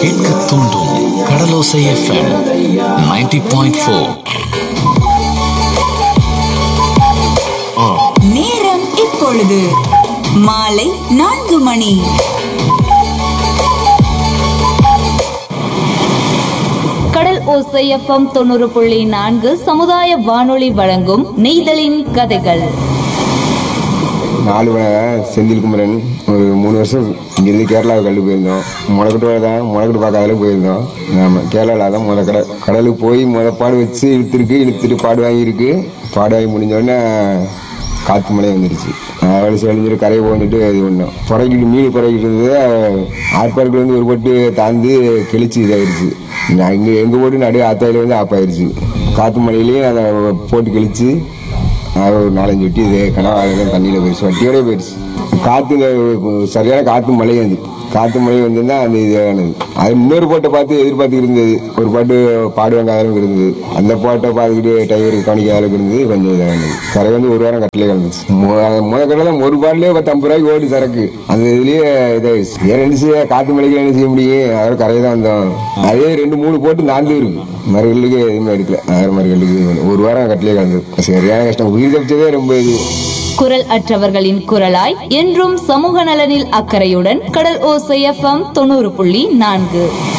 கேட்க தூண்டும் கடலோசை FM 90.4 point four நேரம் இப்பொழுது மாலை நான்கு மணி கடல் ஓசை எஃப்எம் தொண்ணூறு புள்ளி நான்கு சமுதாய வானொலி வழங்கும் நெய்தலின் கதைகள் நாலு மணி செந்தில் குமரன் ஒரு மூணு வருஷம் இங்கேருந்து கேரளாவுக்கு கல்லு போயிருந்தோம் முளைக்கட்டு வேலை தான் முளைக்கட்டு பார்க்காதல போயிருந்தோம் ஆமாம் கேரளாவில் தான் முத கடை கடலுக்கு போய் முத பாடு வச்சு இழுத்துருக்கு இழுத்துட்டு பாடு வாங்கியிருக்கு பாடு வாங்கி முடிஞ்ச உடனே காற்று மழை வந்துருச்சு வலிச்சு வலிஞ்சிட்டு கரையை போந்துட்டு இது பண்ணோம் புறக்கிட்டு மீன் புறக்கிட்டு இருந்தது ஆற்பார்க்கில் வந்து ஒரு போட்டு தாழ்ந்து கிழிச்சு இதாகிடுச்சு நான் இங்கே எங்கள் போட்டு நடு ஆத்தாயில வந்து ஆப்பாயிருச்சு காற்று மழையிலையும் அதை போட்டு கிழிச்சு அது ஒரு நாலஞ்சு வட்டி இது கனவா தண்ணியில் போயிடுச்சு வட்டியோடய போயிடுச்சு காற்று சரியான காற்று மழை வந்து காற்று மழை வந்திருந்தா அந்த இதானது அது இன்னொரு பாட்டை பார்த்து எதிர்பார்த்து இருந்தது ஒரு பாட்டு பாடுவாங்க அளவுக்கு இருந்தது அந்த பாட்டை பார்த்துக்கிட்டு டைவர் கவனிக்க அளவுக்கு இருந்தது கொஞ்சம் இதானது கரை வந்து ஒரு வாரம் கட்டிலே கலந்துச்சு முத கடல ஒரு பாட்டிலே பத்து ஐம்பது ரூபாய்க்கு ஓடி சரக்கு அந்த இதுலயே இதாகிடுச்சு ஏன் என்ன செய்ய காற்று மழைக்கு என்ன செய்ய முடியும் அதோட கரையை தான் வந்தோம் அதே ரெண்டு மூணு போட்டு நான்கு இருக்கு மறுகளுக்கு எதுவுமே எடுக்கல வேற மறுகளுக்கு ஒரு வாரம் கட்டிலே கலந்தது சரியான கஷ்டம் உயிர் தப்பிச்சதே ரொம்ப இது குரல் அற்றவர்களின் குரலாய் என்றும் சமூக நலனில் அக்கறையுடன் கடல் ஓசை எஃப்எம் தொண்ணூறு புள்ளி நான்கு